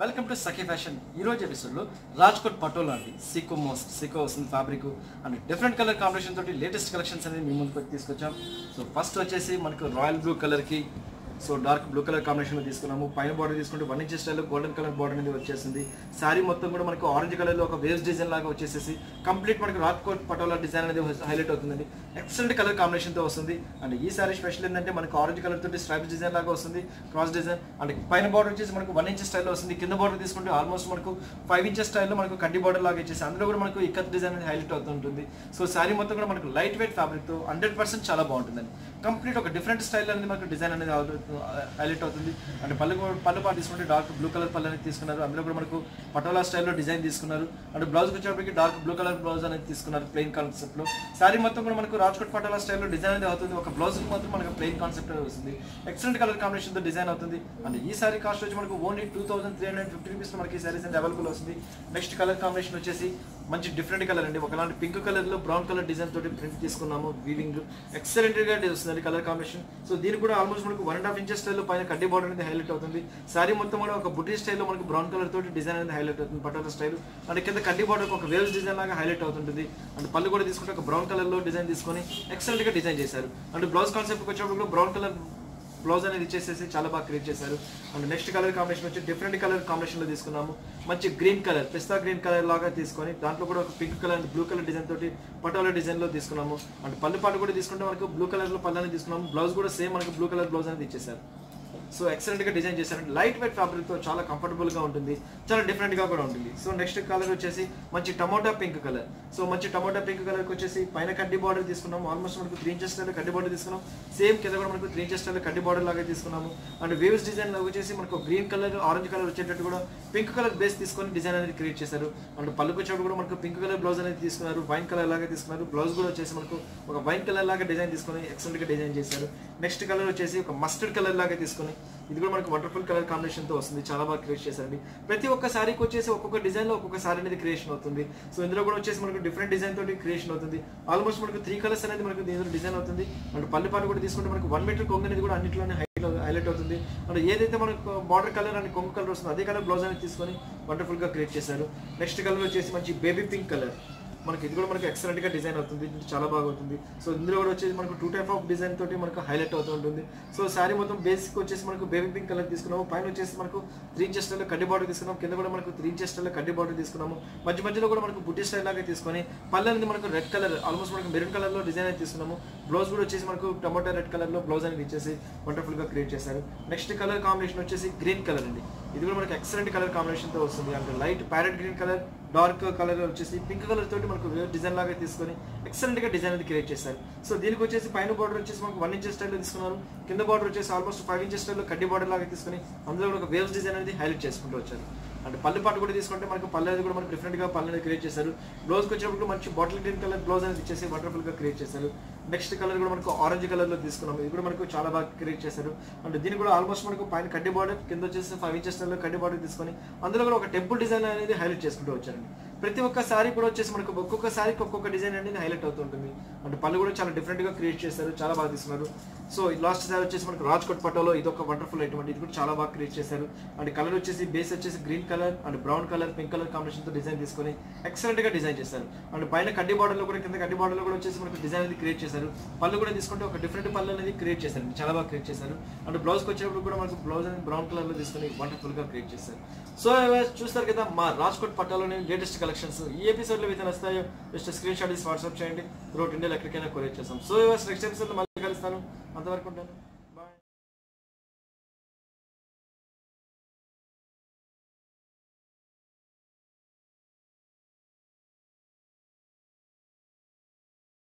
welcome to Sakhi fashion ఈ రోజు ఎపిసోడ్లో రాజ్కోట్ పటోలా అండి సీకో మోస్ట్ సీకో వస్తుంది fabric and different colour combination తోటి లేటెస్ట్ కలెక్షన్స్ అనేది మీ ముందుకు తీసుకొచ్చాం సో ఫస్ట్ వచ్చేసి మనకు రాయల్ బ్లూ కలర్కి so dark blue colour combination తీసుకున్నాము పైన బార్డర్ తీసుకుంటే వన్ ఇంచ్ స్టైల్లో గోల్డెన్ కలర్ బార్డర్ అనేది వచ్చేసింది శారీ మొత్తం కూడా మనకు ఆరెంజ్ కలర్ లో ఒక వేవ్స్ డిజైన్ లాగా వచ్చేసేసి కంప్లీట్ మనకి రాజ్కోట్ పటోలా డిజైన్ అనేది హైలైట్ అవుతుందండి ఎక్సలెంట్ కలర్ కాంబినేషన్ తో వస్తుంది అండ్ ఈ సారీ స్పెషల్ ఏంటంటే మనకు ఆరెంజ్ కలర్ తోటి స్ట్రైప్ డిజైన్ లాగా వస్తుంది క్రాస్ డిజైన్ అండ్ పైన బార్డర్ వచ్చేసి మనకు వన్ ఇంచ్ స్టైల్లో వస్తుంది కింద బార్డర్ తీసుకుంటే ఆల్మోస్ట్ మనకు ఫైవ్ ఇంచెస్ స్టైల్లో మనకు కడ్డీ బార్డర్ లాగా ఇచ్చేసి అందులో కూడా మనకు ఇక్కత్ డిజైన్ అనేది హైలైట్ అవుతుంటుంది సో శారీ మొత్తం కూడా మనకు లైట్ వెయిట్ ఫ్యాబ్రిక్ తో హండ్రెడ్ పర్సెంట్ చాలా బాగుంటుందండి కంప్లీట్ ఒక డిఫరెంట్ స్టైల్ అనేది మనకు డిజైన్ అనేది హైలైట్ అవుతుంది అంటే పళ్ళు కూడా- పళ్ళు పాటు తీసుకుంటే డార్క్ బ్లూ కలర్ పళ్ళు అనేది తీసుకున్నారు అందులో కూడా మనకు పటోలా స్టైల్లో డిజైన్ తీసుకున్నారు అండ్ బ్లౌజ్ వచ్చేటప్పటికి డార్క్ బ్లూ కలర్ బ్లౌజ్ అనేది తీసుకున్నారు ప్లెయిన్ కాన్సెప్ట్ లో శారీ మొత్తం కూడా మనకు రాజ్కోట్ పటోలా స్టైల్లో డిజైన్ అనేది అవుతుంది ఒక బ్లౌజ్ మాత్రం మనకు ప్లెయిన్ కాన్సెప్ట్ అనేది వస్తుంది ఎక్సలెంట్ కలర్ కాంబినేషన్ తో డిజైన్ అవుతుంది అండ్ ఈ సారీ కాస్ట్ వచ్చి మనకు only two thousand three hundred fifty rupees మనకి ఈ సారీస్ అనేది అవైలబుల్ వస్తుంది నెక్స్ట్ కలర్ కాంబినేషన్ వచ్చేసి మంచి డిఫరెంట్ కలర్ అండి ఒకలాంటి పింక్ కలర్ లో బ్రౌన్ కలర్ డిజైన్ తోటి ప్రింట్ తీసుకున్నాము వీవింగ్ ఎక్సలెంట్ గా వస్తుంది కలర్ కాంబినేషన్ సో దీనికి కూడా ఆల్మోస్ట్ మనకు one and half inches style పైన కడ్డీ బార్డర్ అనేది హైలైట్ అవుతుంది సారీ మొత్తం కూడా ఒక బుటీ స్టైల్లో మనకు బ్రౌన్ కలర్ తోటి డిజైన్ అనేది హైలైట్ అవుతుంది పటోలా స్టైల్ అండ్ కింద కడ్డీ బార్డర్ ఒక వేవ్స్ డిజైన్ లాగా హైలైట్ అవుతుంటుంది అండ్ పళ్ళు కూడా తీసుకుంటే ఒక బ్రౌన్ కలర్ లో డిజైన్ తీసుకొని ఎక్సలెంట్ గా డిజైన్ చేశారు అండ్ బ్లౌజ్ కాన్సెప్ట్ వచ్చినప్పుడు కూడా బ్రౌన్ కలర్ బ్లౌజ్ అనేది ఇచ్చేసేసి చాలా బాగా క్రియేట్ చేశారు అండ్ నెక్స్ట్ కలర్ కాంబినేషన్ వచ్చి డిఫరెంట్ కలర్ కాంబినేషన్ లో తీసుకున్నాము మంచి గ్రీన్ కలర్ పిస్తా గ్రీన్ కలర్ లాగా తీసుకొని దాంట్లో కూడా ఒక pink colour and blue colour design తోటి పటోలా డిజైన్ లో తీసుకున్నాము అండ్ పళ్ళు పాటు కూడా తీసుకుంటే మనకు బ్లూ కలర్ లో పళ్ళు అనేది తీసుకున్నాము బ్లౌజ్ కూడా సేమ్ మనకు బ్లూ కలర్ బ్లౌజ్ అనేది ఇచ్చేసారు సో ఎక్సలెంట్ గా డిజైన్ చేశారు లైట్ వెయిట్ ఫ్యాబ్రిక్ తో చాలా కంఫర్టబుల్ గా ఉంటుంది చాలా డిఫరెంట్ గా కూడా ఉంటుంది సో నెక్స్ట్ కలర్ వచ్చేసి మంచి టమోటా పింక్ కలర్ సో మంచి టమోటా పింక్ కలర్ వచ్చేసి పైన కడ్డీ బార్డర్ తీసుకున్నాం ఆల్మోస్ట్ మనకు త్రీ ఇంచెస్ స్టైల్ కడ్డీ బార్డర్ తీసుకున్నాం సేమ్ కింద కూడా మనకు త్రీ ఇంచెస్ స్టైల్ కడ్డీ బార్డర్ లాగా తీసుకున్నాము అండ్ వేవ్స్ డిజైన్ వచ్చేసి మనకు గ్రీన్ కలర్ ఆరెంజ్ కలర్ వచ్చేటట్టు కూడా పింక్ కలర్ బేస్ తీసుకొని డిజైన్ అనేది క్రియేట్ చేశారు అండ్ పళ్ళుకు వచ్చేటప్పుడు కూడా మనకు పింక్ కలర్ బ్లౌజ్ అనేది తీసుకున్నారు వైన్ కలర్ లాగా తీసుకున్నారు బ్లౌజ్ కూడా వచ్చేసి మనకు ఒక వైన్ కలర్ లాగా డిజైన్ తీసుకొని ఎక్సలెంట్ గా డిజైన్ చేశారు నెక్స్ట్ కలర్ వచ్చేసి ఒక మస్టర్డ్ కలర్ లాగా తీసుకొని ఇది కూడా మనకు వండర్ఫుల్ కలర్ కాంబినేషన్ తో వస్తుంది చాలా బాగా క్రియేట్ చేశారండి ప్రతి ఒక్క సారీకి వచ్చేసి ఒక్కొక్క డిజైన్ లో ఒక్కొక్క సారీ అనేది క్రియేషన్ అవుతుంది సో ఇందులో కూడా వచ్చేసి మనకు డిఫరెంట్ డిజైన్ తోటి క్రియేషన్ అవుతుంది ఆల్మోస్ట్ మనకు త్రీ కలర్స్ అనేది మనకు దీనిలో డిజైన్ అవుతుంది అండ్ పల్లి పాటు కూడా తీసుకుంటే మనకు వన్ మీటర్ కొంగు అనేది కూడా అన్నింటిలోనే హైలైట్ అవుతుంది అండ్ ఏదైతే మనకు బార్డర్ కలర్ అండ్ కొంగు కలర్ వస్తుందో అదే కలర్ బ్లౌజ్ అనేది తీసుకొని వండర్ఫుల్ గా క్రియేట్ చేశారు నెక్స్ట్ కలర్ వచ్చేసి మంచి బేబీ పింక్ కలర్ మనకి ఇది కూడా మనకి ఎక్సలెంట్ గా డిజైన్ అవుతుంది ఇది చాలా బాగా అవుతుంది సో ఇందులో కూడా వచ్చేసి మనకు టూ టైప్ ఆఫ్ డిజైన్ తోటి మనకు హైలైట్ అవుతూ ఉంటుంది సో శారీ మొత్తం బేసిక్ వచ్చేసి మనకు బేబీ పింక్ కలర్ తీసుకున్నాము పైన వచ్చేసి మనకు త్రీ ఇంచెస్ స్టైల్ కడ్డీ బార్డర్ తీసుకున్నాము కింద కూడా మనకు త్రీ ఇంచెస్ స్టైల్ కడ్డీ బార్డర్ తీసుకున్నాము మధ్య మధ్యలో కూడా మనకు బుట్టి స్టైల్ లాగా తీసుకొని పళ్ళు అనేది మనకు రెడ్ కలర్ ఆల్మోస్ట్ మనకు మెరూన్ కలర్ లో డిజైన్ అయితే తీసుకున్నాము బ్లౌజ్ కూడా వచ్చేసి మనకు టమాటో రెడ్ కలర్ లో బ్లౌజ్ అనేది ఇచ్చేసి వండర్ఫుల్ గా క్రియేట్ చేశారు నెక్స్ట్ కలర్ కాంబినేషన్ వచ్చేసి గ్రీన్ కలర్ అండి ఇది కూడా మనకి ఎక్సలెంట్ కలర్ కాంబినేషన్ తో వస్తుంది అంటే light parrot green colour dark colour వచ్చేసి పింక్ కలర్ తోటి మనకు డిజైన్ లాగా తీసుకొని ఎక్సలెంట్ గా డిజైన్ అనేది క్రియేట్ చేశారు సో దీనికి వచ్చేసి పైన బార్డర్ వచ్చేసి మనకు వన్ ఇంచెస్ స్టైల్లో తీసుకున్నారు కింద బార్డర్ వచ్చేసి ఆల్మోస్ట్ ఫైవ్ ఇంచెస్ స్టైల్లో కడ్డీ బార్డర్ లాగా తీసుకొని అందులో కూడా ఒక వేవ్స్ డిజైన్ అనేది హైలైట్ చేసుకుంటూ వచ్చారు అంటే పళ్ళు పాటు కూడా తీసుకుంటే మనకు పళ్ళు అనేది కూడా మనకు డిఫరెంట్ గా పళ్ళు అనేది క్రియేట్ చేశారు బ్లౌజ్కి వచ్చినప్పుడు మంచి బాటిల్ గ్రీన్ కలర్ బ్లౌజ్ అనేది ఇచ్చేసి వండర్ఫుల్ గా క్రియేట్ చేశారు నెక్స్ట్ కలర్ కూడా మనకు ఆరెంజ్ కలర్ లో తీసుకున్నాం ఇది కూడా మనకు చాలా బాగా క్రియేట్ చేశారు అండ్ దీనికి కూడా ఆల్మోస్ట్ మనకు పైన కడ్డీ బార్డర్ కింద వచ్చేసి ఫైవ్ ఇంచెస్ లో కడ్డీ బార్డర్ తీసుకొని అందులో కూడా ఒక టెంపుల్ డిజైన్ అనేది హైలైట్ చేసుకుంటూ వచ్చారండి ప్రతి ఒక్క సారీ కూడా వచ్చేసి మనకు ఒక్కొక్క సారీకి ఒక్కొక్క డిజైన్ అనేది హైలైట్ అవుతుంటుంది అంటే పళ్ళు కూడా చాలా డిఫరెంట్ గా క్రియేట్ చేశారు చాలా బాగా తీసుకున్నారు సో లాస్ట్ సారీ వచ్చేసి మనకు రాజ్కోట్ పటోలో ఇది ఒక వండర్ఫుల్ ఐటమ్ అండి ఇది కూడా చాలా బాగా క్రియేట్ చేశారు అండ్ కలర్ వచ్చేసి బేస్ వచ్చేసి green colour and brown colour pink colour combination తో డిజైన్ తీసుకొని ఎక్సలెంట్ గా డిజైన్ చేశారు అండ్ పైన కడ్డీ బార్డర్ లో కూడా కింద కడ్డీ బార్డర్ లో కూడా వచ్చేసి మనకు డిజైన్ అనేది క్రియేట్ చేశారు పళ్ళు కూడా తీసుకుంటే ఒక డిఫరెంట్ పళ్ళు అనేది క్రియేట్ చేశారు చాలా బాగా క్రియేట్ చేశారు అండ్ బ్లౌజ్ వచ్చేటప్పుడు కూడా మనకు బ్లౌజ్ అనేది బ్రౌన్ కలర్ లో తీసుకొని వండర్ఫుల్ గా క్రియేట్ చేశారు సో చూస్తారు కదా మా రాజ్కోట్ పట్టాలోని లేటెస్ట్ కలెక్షన్స్ ఈ ఎపిసోడ్ లో అయితే వస్తాయో జస్ట్ స్క్రీన్ షాట్ తీసి వాట్సాప్ చేయండి త్రూట్ ఇండియా ఎక్కడికైనా కొరియర్ చేస్తాం సో నెక్స్ట్ ఎపిసోడ్ లో మళ్ళీ కలుస్తాను అంతవరకు ఉంటాను